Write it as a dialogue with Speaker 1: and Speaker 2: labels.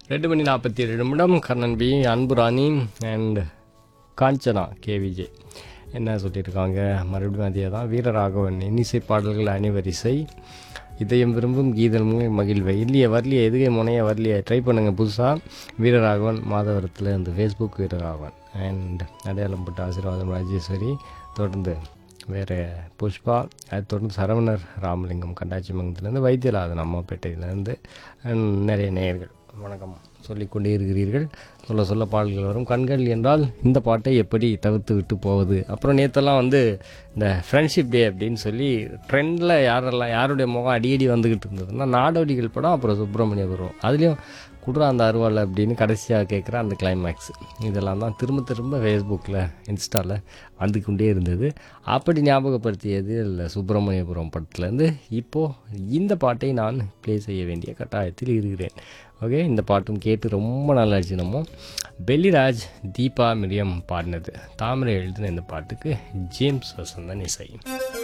Speaker 1: ரெண்டு மணி நாற்பத்தி ஏழு நிமிடம் Karnan P Anburani and Kanchana K V J என்ன சொல்லியிருக்காங்க மறுபடியும் அதே தான் வீரராகவன் இன்னிசை பாடல்கள் அணிவரிசை இதயம் விரும்பும் கீதல் மகிழ்வை இல்லையே வரலையே எதுகை முனைய வரலையே ட்ரை பண்ணுங்கள் புதுசாக வீரராகவன் மாதவரத்தில் இந்த ஃபேஸ்புக் வீரராகவன் அண்ட் அடையாளம் போட்ட ஆசீர்வாதம் ராஜேஸ்வரி தொடர்ந்து வேறு புஷ்பா அது தொடர்ந்து சரவணர் ராமலிங்கம் கண்டாச்சிமங்கலத்துலேருந்து வைத்தியநாதன் அம்மாப்பேட்டையிலேருந்து and நிறைய நேயர்கள் வணக்கம் சொல்லிக்கொண்டே இருக்கிறீர்கள் சொல்ல சொல்ல பாடல்கள் வரும் கண்கள் என்றால் இந்த பாட்டை எப்படி தவிர்த்து விட்டு போவது அப்புறம் நேற்றெல்லாம் வந்து இந்த ஃப்ரெண்ட்ஷிப் டே அப்படின்னு சொல்லி ட்ரெண்டில் யாரெல்லாம் யாருடைய முகம் அடிக்கடி வந்துக்கிட்டு இருந்ததுன்னா நாடோடிகள் படம் அப்புறம் சுப்பிரமணியபுரம் அதுலேயும் குடுறா அந்த அருவாள் அப்படின்னு கடைசியாக கேட்குற அந்த கிளைமேக்ஸ் இதெல்லாம் தான் திரும்ப திரும்ப ஃபேஸ்புக்கில் இன்ஸ்டாவில் வந்து கொண்டே இருந்தது அப்படி ஞாபகப்படுத்தியது இல்லை சுப்பிரமணியபுரம் படத்துலேருந்து இப்போது இந்த பாட்டை நான் ப்ளே செய்ய வேண்டிய கட்டாயத்தில் இருக்கிறேன் ஓகே இந்த பாட்டும் கேட்டு ரொம்ப நல்லா ஆச்சு நம்ம பெல்லிராஜ் தீபா மிரியம் பாடினது தாமரை எழுதின இந்த பாட்டுக்கு ஜேம்ஸ் வசந்தன் இசை